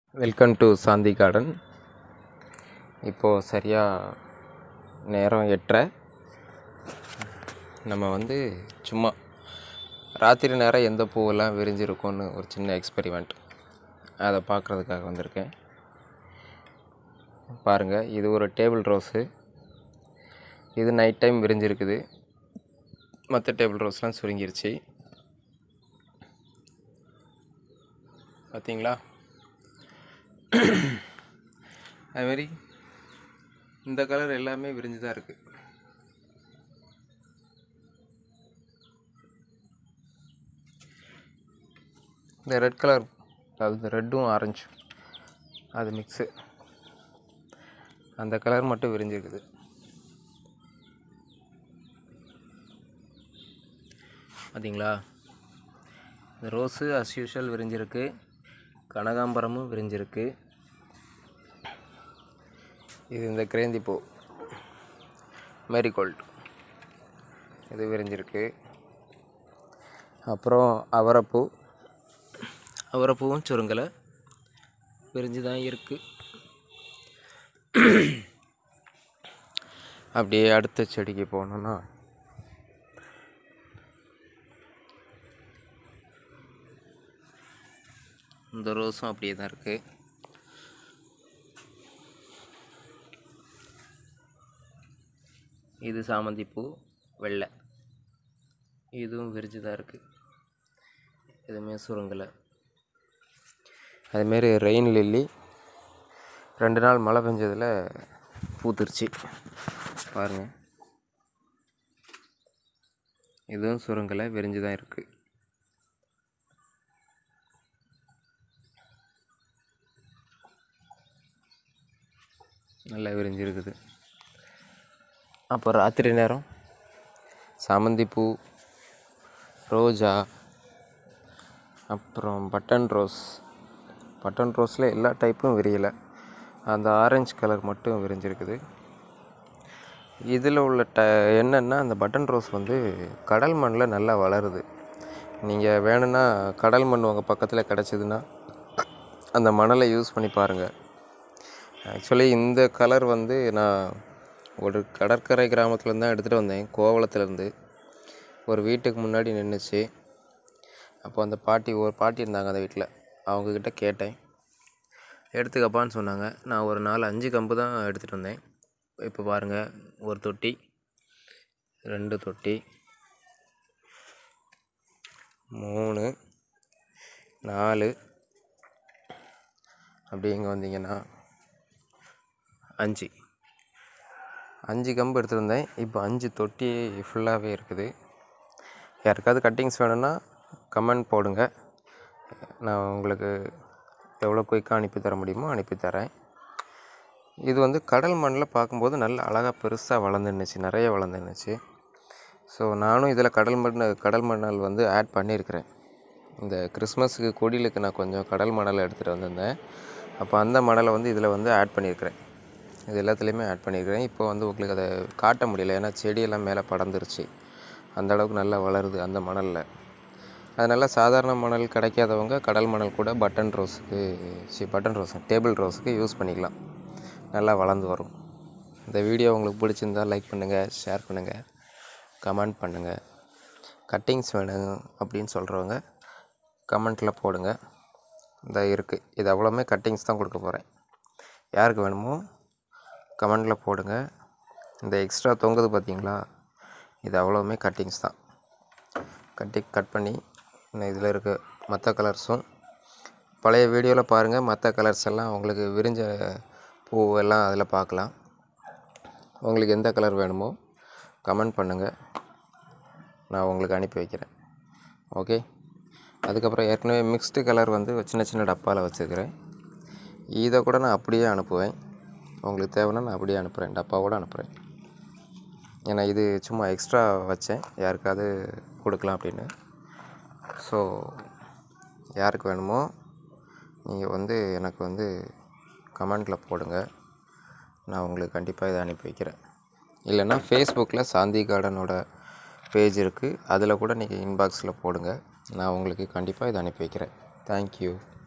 welcome to Shanti garden இப்போது சரியாக நேரம் எட்டரை நம்ம வந்து சும்மா ராத்திரி நேரம் எந்த பூவெல்லாம் விரிஞ்சிருக்கும்னு ஒரு சின்ன எக்ஸ்பெரிமெண்ட் அதை பார்க்குறதுக்காக வந்திருக்கேன் பாருங்கள் இது ஒரு டேபிள் ரோஸு இது நைட் டைம் விரிஞ்சிருக்குது மற்ற டேபிள் ரோஸ்லாம் சுருங்கிருச்சு பார்த்தீங்களா அதுமாரி இந்த கலர் எல்லாமே விரிஞ்சு தான் இருக்குது இந்த ரெட் கலர் அதாவது இந்த ரெட்டும் ஆரஞ்சும் அது மிக்ஸு அந்த கலர் மட்டும் விரிஞ்சிருக்குது பார்த்தீங்களா இந்த ரோஸு அஸ் யூஷுவல் விரிஞ்சிருக்கு கனகாம்பரமும் விரிஞ்சிருக்கு இது இந்த கிரேந்தி பூ மேரிகோல்டு இது விரிஞ்சிருக்கு அப்புறம் அவரைப்பூ அவரைப்பூவும் சுருங்கலை விரிஞ்சு தான் இருக்குது அப்படியே அடுத்த செடிக்கு போனோன்னா இந்த ரோஸும் அப்படியே தான் இருக்குது இது சாமந்தி பூ வெள்ளை இதுவும் விரிஞ்சு தான் இருக்குது எதுவுமே சுருங்கலை அதுமாரி ரெயின் லில்லி ரெண்டு நாள் மழை பெஞ்சதில் பூத்துருச்சு பாருங்கள் இதுவும் சுருங்கலை விரிஞ்சு தான் இருக்குது நல்லா விரிஞ்சிருக்குது அப்போ ராத்திரி நேரம் சாமந்தி பூ ரோஜா அப்புறம் பட்டன் ரோஸ் பட்டன் ரோஸில் எல்லா டைப்பும் விரியலை அந்த ஆரஞ்சு கலர் மட்டும் விரிஞ்சிருக்குது இதில் உள்ள ட என்னென்னா அந்த பட்டன் ரோஸ் வந்து கடல் மண்ணில் நல்லா வளருது நீங்கள் வேணும்னா கடல் மண் உங்கள் பக்கத்தில் கிடச்சிதுன்னா அந்த மணலை யூஸ் பண்ணி பாருங்கள் ஆக்சுவலி இந்த கலர் வந்து நான் ஒரு கடற்கரை கிராமத்துலேருந்து தான் எடுத்துகிட்டு வந்தேன் கோவளத்துலேருந்து ஒரு வீட்டுக்கு முன்னாடி நின்றுச்சு அப்போ அந்த பாட்டி ஒரு பாட்டி இருந்தாங்க அந்த வீட்டில் அவங்கக்கிட்ட கேட்டேன் எடுத்துக்கப்பான்னு சொன்னாங்க நான் ஒரு நாலு அஞ்சு கம்பு தான் எடுத்துகிட்டு வந்தேன் இப்போ பாருங்கள் ஒரு தொட்டி ரெண்டு தொட்டி மூணு நாலு அப்படி இங்கே வந்தீங்கன்னா அஞ்சு அஞ்சு கம்பு எடுத்துருந்தேன் இப்போ அஞ்சு தொட்டி ஃபுல்லாகவே இருக்குது யாருக்காவது கட்டிங்ஸ் வேணும்னா கமெண்ட் போடுங்க நான் உங்களுக்கு எவ்வளோ குயிக்காக அனுப்பி தர முடியுமோ அனுப்பி தரேன் இது வந்து கடல் மண்ணில் பார்க்கும்போது நல்ல அழகாக பெருசாக வளர்ந்துருந்துச்சு நிறைய வளர்ந்துருந்துச்சு ஸோ நானும் இதில் கடல் மண் கடல் மணல் வந்து ஆட் பண்ணியிருக்கிறேன் இந்த கிறிஸ்மஸுக்கு கொடிலுக்கு நான் கொஞ்சம் கடல் மணலை எடுத்துகிட்டு வந்திருந்தேன் அப்போ அந்த மணலை வந்து இதில் வந்து ஆட் பண்ணியிருக்கிறேன் இது எல்லாத்துலேயுமே ஆட் பண்ணியிருக்கிறேன் இப்போ வந்து உங்களுக்கு அதை காட்ட முடியல ஏன்னா செடியெல்லாம் மேலே படர்ந்துருச்சு அந்த அளவுக்கு நல்லா வளருது அந்த மணலில் அதனால் சாதாரண மணல் கிடைக்காதவங்க கடல் மணல் கூட பட்டன் ரோஸுக்கு சி பட்டன் ரோஸ் டேபிள் ரோஸுக்கு யூஸ் பண்ணிக்கலாம் நல்லா வளர்ந்து வரும் இந்த வீடியோ உங்களுக்கு பிடிச்சிருந்தால் லைக் பண்ணுங்கள் ஷேர் பண்ணுங்கள் கமெண்ட் பண்ணுங்கள் கட்டிங்ஸ் வேணும் அப்படின்னு சொல்கிறவங்க கமெண்ட்டில் போடுங்க இந்த இருக்குது இது அவ்வளோமே கட்டிங்ஸ் தான் கொடுக்க போகிறேன் யாருக்கு வேணுமோ கமெண்டில் போடுங்க இந்த எக்ஸ்ட்ரா தொங்குது பார்த்தீங்களா இது அவ்வளோவுமே கட்டிங்ஸ் தான் கட்டி கட் பண்ணி இன்னும் இதில் இருக்க மற்ற கலர்ஸும் பழைய வீடியோவில் பாருங்கள் மற்ற கலர்ஸ் எல்லாம் உங்களுக்கு விரிஞ்ச பூ எல்லாம் அதில் பார்க்கலாம் உங்களுக்கு எந்த கலர் வேணுமோ கமெண்ட் பண்ணுங்கள் நான் உங்களுக்கு அனுப்பி வைக்கிறேன் ஓகே அதுக்கப்புறம் ஏற்கனவே மிக்ஸ்டு கலர் வந்து சின்ன சின்ன டப்பாவில் வச்சுருக்கிறேன் இதை கூட நான் அப்படியே அனுப்புவேன் உங்களுக்கு தேவைன்னா நான் அப்படியே அனுப்புகிறேன் டப்பாவோடு அனுப்புகிறேன் ஏன்னா இது சும்மா எக்ஸ்ட்ரா வச்சேன் யாருக்காவது கொடுக்கலாம் அப்படின்னு ஸோ யாருக்கு வேணுமோ நீங்கள் வந்து எனக்கு வந்து கமெண்டில் போடுங்க நான் உங்களுக்கு கண்டிப்பாக இதை அனுப்பி வைக்கிறேன் இல்லைன்னா ஃபேஸ்புக்கில் சாந்தி கார்டனோட பேஜ் இருக்குது அதில் கூட நீங்கள் இன்பாக்ஸில் போடுங்க நான் உங்களுக்கு கண்டிப்பாக இதை அனுப்பி வைக்கிறேன் தேங்க்யூ